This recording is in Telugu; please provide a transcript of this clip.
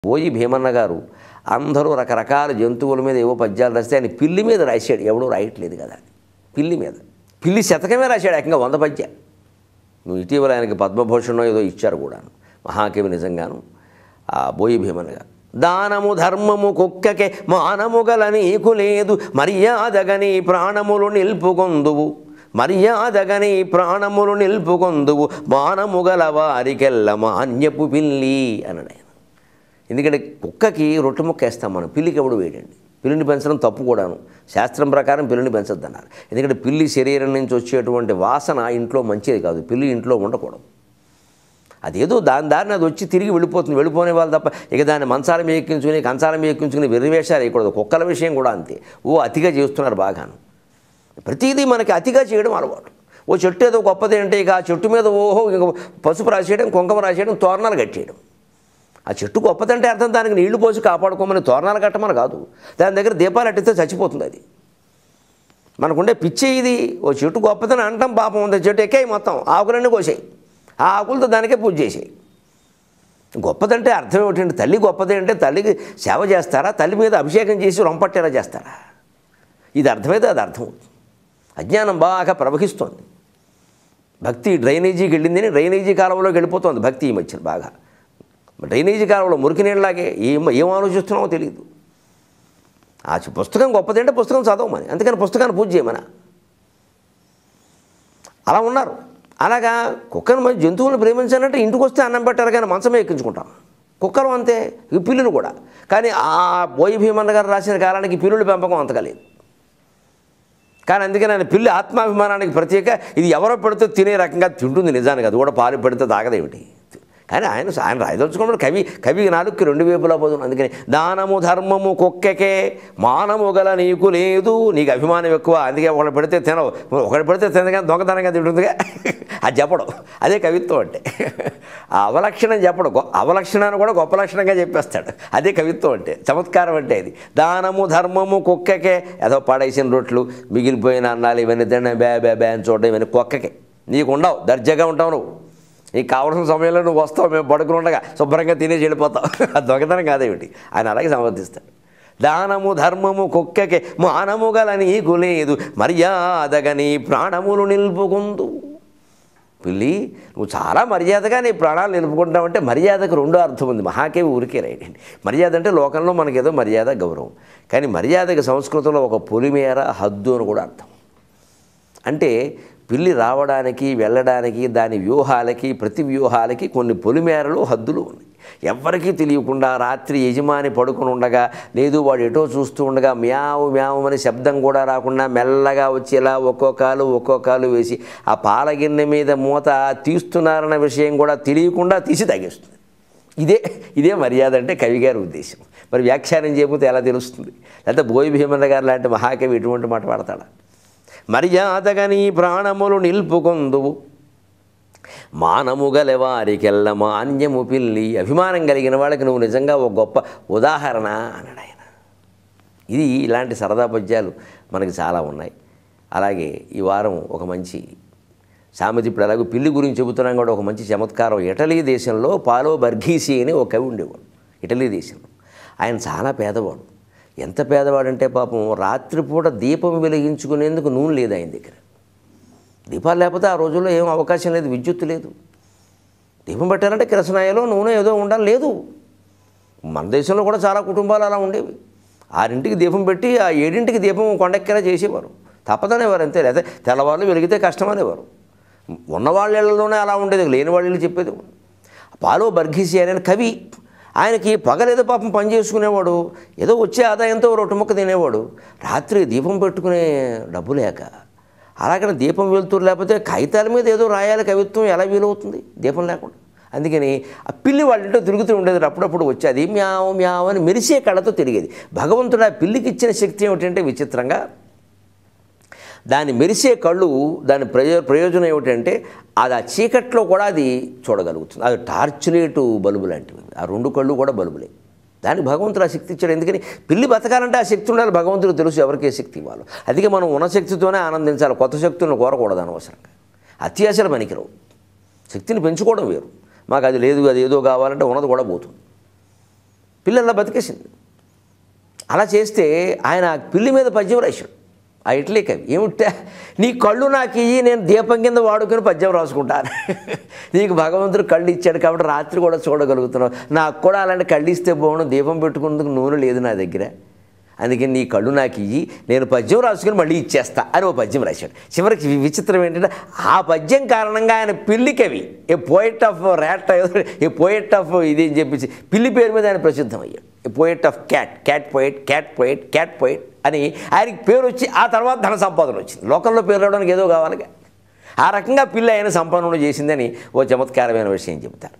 ఓయి భీమన్న గారు అందరూ రకరకాల జంతువుల మీద ఏవో పద్యాలు రాస్తే ఆయన పిల్లి మీద రాశాడు ఎవడూ రాయట్లేదు కదా పిల్లి మీద పిల్లి శతకమే రాశాడు ఏకంగా వంద పద్యాలు నువ్వు ఇటీవల ఆయనకి పద్మభూషణం ఏదో ఇచ్చారు కూడా మహాకవి నిజంగాను ఆ బోయి భీమన్ గారు దానము ధర్మము కుక్కకే మానము గల నీకు లేదు మర్యాదగని ప్రాణములు నిల్పుకొందువు మర్యాదగని ప్రాణములు నిల్పుకొందువు మానము గల వారికెల్ల మాన్యపు పిల్లి అన్నాడు ఆయన ఎందుకంటే కుక్కకి రొట్టె ముక్క వేస్తాం మనం పిల్లికి ఎవడు వేయండి పిల్లిని పెంచడం తప్పు కూడాను శాస్త్రం ప్రకారం పిల్లిని పెంచొద్దు అన్నారు ఎందుకంటే పిల్లి శరీరం నుంచి వచ్చేటువంటి వాసన ఇంట్లో మంచిది కాదు పిల్లి ఇంట్లో ఉండకూడదు అదేదో దాని దారిని అది వచ్చి తిరిగి వెళ్ళిపోతుంది వెళ్ళిపోనే వాళ్ళు తప్ప ఇక దాన్ని మంచాల మీద ఎక్కించుకుని కంచాల మీద ఎక్కించుకుని వెర్రివేషాలు వేయకూడదు కుక్కల విషయం కూడా అంతే ఓ అతిగా చేస్తున్నారు బాగాను ప్రతిదీ మనకి అతిగా చేయడం అలవాటు ఓ చెట్టు ఏదో గొప్పది అంటే ఇక ఆ చెట్టు మీద ఓహో ఇక పసుపు రాసేయడం కుంకుమ రాసేయడం తోరణాలు కట్టేయడం ఆ చెట్టు గొప్పదంటే అర్థం దానికి నీళ్లు పోసి కాపాడుకోమని తోరణాలు కట్టమని కాదు దాని దగ్గర దీపాలు అట్టిస్తే చచ్చిపోతుంది అది మనకుండే పిచ్చి ఇది ఓ చెట్టు గొప్పదని అంటాం పాపం ఉంది చెట్టు ఎక్కాయి మొత్తం ఆకులన్నీ కోసాయి ఆ ఆకులతో దానికే పూజ చేసాయి గొప్పదంటే అర్థం ఏమిటంటే తల్లి గొప్పది అంటే తల్లికి సేవ చేస్తారా తల్లి మీద అభిషేకం చేసి రొంపట్టేలా చేస్తారా ఇది అర్థమైతే అది అర్థమవుతుంది అజ్ఞానం బాగా ప్రవహిస్తోంది భక్తి డ్రైనేజీకి వెళ్ళిందని డ్రైనేజీ కాలంలోకి వెళ్ళిపోతుంది భక్తి ఈ మధ్యన బాగా డ్రైనేజీ కాలంలో మురికి నీళ్ళలాగే ఏం ఏం ఆలోచిస్తున్నామో తెలియదు ఆ చి- పుస్తకం గొప్పది అంటే పుస్తకం చదవమని అందుకని పుస్తకాన్ని పూజ చేయమని అలా ఉన్నారు అలాగా కుక్కను మంచి జంతువులను ప్రేమించాలంటే ఇంటికి వస్తే అన్నం పెట్టారు కానీ మంచమే ఎక్కించుకుంటాం కుక్కలు అంతే ఈ పిల్లులు కూడా కానీ ఆ బోయి భీమన్న గారు రాసిన కాలానికి పిల్లుల పెంపకం అంతకలేదు కానీ అందుకని ఆయన పిల్లి ఆత్మాభిమానానికి ప్రత్యేక ఇది ఎవరో పెడితే తినే రకంగా తింటుంది నిజానికి అది కూడా పాలు పెడితే తాగదేమిటి కానీ ఆయన ఆయన రాయదలుచుకున్నాడు కవి కవి నాలుగుకి రెండు వైపులా పోతుంది అందుకని దానము ధర్మము కుక్కకే మానము గల నీకు లేదు నీకు అభిమానం ఎక్కువ అందుకే ఒకటి పెడితే తినవు ఒకటి పెడితే తినగా దొంగతనంగా తింటుందిగా అది చెప్పడం అదే కవిత్వం అంటే ఆ అవలక్షణం చెప్పడం గొ- అవలక్షణాన్ని కూడా గొప్ప లక్షణంగా చెప్పేస్తాడు అదే కవిత్వం అంటే చమత్కారం అంటే ఇది దానము ధర్మము కుక్కకే ఏదో పడేసిన రొట్లు మిగిలిపోయిన అన్నాలు ఇవన్నీ తినడం బే బే బే అని చూడడం ఇవన్నీ కుక్కకే నీకు ఉండవు దర్జాగా ఉంటావు నువ్వు నీకు కావాల్సిన సమయంలో నువ్వు వస్తావు మేము పడుకుని ఉండగా శుభ్రంగా తినేసి వెళ్ళిపోతావు అది దొంగతనం కాదేమిటి ఆయన అలాగే సమర్థిస్తాడు దానము ధర్మము కుక్కకే మానము గల నీకు లేదు మర్యాదగా నీ ప్రాణములు నిలుపుకుందు పిల్లి నువ్వు చాలా మర్యాదగా నీ ప్రాణాలు నిలుపుకుంటావంటే మర్యాదకు రెండో అర్థం ఉంది మహాకవి ఊరికే రైడండి మర్యాద అంటే లోకంలో మనకేదో మర్యాద గౌరవం కానీ మర్యాదకి సంస్కృతంలో ఒక పొలిమేర హద్దు అని కూడా అర్థం అంటే పిల్లి రావడానికి వెళ్ళడానికి దాని వ్యూహాలకి ప్రతి వ్యూహాలకి కొన్ని పొలిమేరలు హద్దులు ఉన్నాయి ఎవ్వరికీ తెలియకుండా రాత్రి యజమాని పడుకుని ఉండగా లేదు వాడు ఎటో చూస్తూ ఉండగా మ్యావు మ్యావు అనే శబ్దం కూడా రాకుండా మెల్లగా వచ్చి ఇలా ఒక్కో కాలు ఒక్కో కాలు వేసి ఆ పాలగిన్నె మీద మూత తీస్తున్నారన్న విషయం కూడా తెలియకుండా తీసి తగ్గిస్తుంది ఇదే ఇదే మర్యాద అంటే కవి గారి ఉద్దేశం మరి వ్యాఖ్యానం చేయకపోతే ఎలా తెలుస్తుంది లేకపోతే బోయి భీమన్న గారు లాంటి మహాకవి ఎటువంటి మాట పడతాడా మర్యాదగా నీ ప్రాణములు నిల్పుకొందువు మానము గలవారికెల్ల మాన్యము పిల్లి అభిమానం కలిగిన వాళ్ళకి నువ్వు నిజంగా ఒక గొప్ప ఉదాహరణ అన్నాడు ఆయన ఇది ఇలాంటి సరదా పద్యాలు మనకి చాలా ఉన్నాయి అలాగే ఈ వారం ఒక మంచి సామెత ఇప్పుడు అలాగే పిల్లి గురించి చెబుతున్నాం కూడా ఒక మంచి చమత్కారం ఇటలీ దేశంలో పాలో బర్ఘీసి అని ఒక కవి ఉండేవాడు ఇటలీ దేశంలో ఆయన చాలా పేదవాడు ఎంత పేదవాడంటే పాపం రాత్రిపూట దీపం వెలిగించుకునేందుకు నూనె లేదు ఆయన దగ్గర దీపాలు లేకపోతే ఆ రోజుల్లో ఏం అవకాశం లేదు విద్యుత్ లేదు దీపం పెట్టాలంటే కిరసనాయలో నూనె ఏదో ఉండాలి లేదు మన దేశంలో కూడా చాలా కుటుంబాలు అలా ఉండేవి ఆరింటికి దీపం పెట్టి ఆ ఏడింటికి దీపం కొండెక్కేలా చేసేవారు తప్పదనేవారు అంతే లేదా తెల్లవాళ్ళు వెలిగితే కష్టమనేవారు ఉన్నవాళ్ళ ఇళ్ళలోనే అలా ఉండేది లేని వాళ్ళ ఇల్లు చెప్పేది పాలో బర్ఘీసి అనే కవి ఆయనకి పగలేదో పాపం పని చేసుకునేవాడు ఏదో వచ్చే ఆదాయంతో రొట్టె ముక్క తినేవాడు రాత్రి దీపం పెట్టుకునే డబ్బు లేక అలాగని దీపం వెలుతురు లేకపోతే కాగితాల మీద ఏదో రాయాలి కవిత్వం ఎలా వీలవుతుంది దీపం లేకుండా అందుకని ఆ పిల్లి వాళ్ళ ఇంట్లో తిరుగుతూ ఉండేది అప్పుడప్పుడు వచ్చేది మ్యావ్ మ్యావ్ అని మెరిసే కళ్ళతో తిరిగేది భగవంతుడు ఆ పిల్లికి ఇచ్చిన శక్తి ఏమిటంటే విచిత్రంగా దాని మెరిసే కళ్ళు దాని ప్రయో ప్రయోజనం ఏమిటంటే అది ఆ చీకట్లో కూడా అది చూడగలుగుతుంది అది టార్చ్ లైటు బల్బు లాంటివి ఆ రెండు కళ్ళు కూడా బల్బులే దానికి భగవంతుడు ఆ శక్తి ఇచ్చాడు ఎందుకని పిల్లి బతకాలంటే ఆ శక్తి ఉండాలి భగవంతుడు తెలుసు ఎవరికి ఏ శక్తి ఇవ్వాలి అందుకే మనం ఉన్న శక్తితోనే ఆనందించాలి కొత్త శక్తులను కోరకూడదు అనవసరంగా అత్యాశలు పనికిరావు శక్తిని పెంచుకోవడం వేరు మాకు అది లేదు అది ఏదో కావాలంటే ఉన్నది కూడా పోతుంది పిల్లల్లా బతికేసింది అలా చేస్తే ఆయన ఆ పిల్లి మీద పద్యం రాశాడు ఆ ఇట్లీ కవి ఏమిటా నీ కళ్ళు నాకు ఇయ్యి నేను దీపం కింద వాడుకొని పద్యం రాసుకుంటాను నీకు భగవంతుడు కళ్ళు ఇచ్చాడు కాబట్టి రాత్రి కూడా చూడగలుగుతున్నావు నాకు కూడా అలాంటి కళ్ళు ఇస్తే బాగుండు దీపం పెట్టుకున్నందుకు నూనె లేదు నా దగ్గర అందుకని నీ కళ్ళు నాకు ఇయ్యి నేను పద్యం రాసుకుని మళ్ళీ ఇచ్చేస్తా అని ఓ పద్యం రాశాడు చివరికి వి- విచిత్రం ఏంటంటే ఆ పద్యం కారణంగా ఆయన పిల్లి కవి a poet of rat a poet of ఇది అని చెప్పేసి పిల్లి పేరు మీద ఆయన ప్రసిద్ధం అయ్యాడు a poet of cat cat poet cat poet cat poet అని ఆయనకి పేరు వచ్చి ఆ తర్వాత ధన సంపాదన వచ్చింది లోకంలో పేరు రావడానికి ఏదో కావాలిగా ఆ రకంగా పిల్లి ఆయన సంపన్నుడు చేసిందని ఓ చమత్కారమైన విషయం చెబుతారు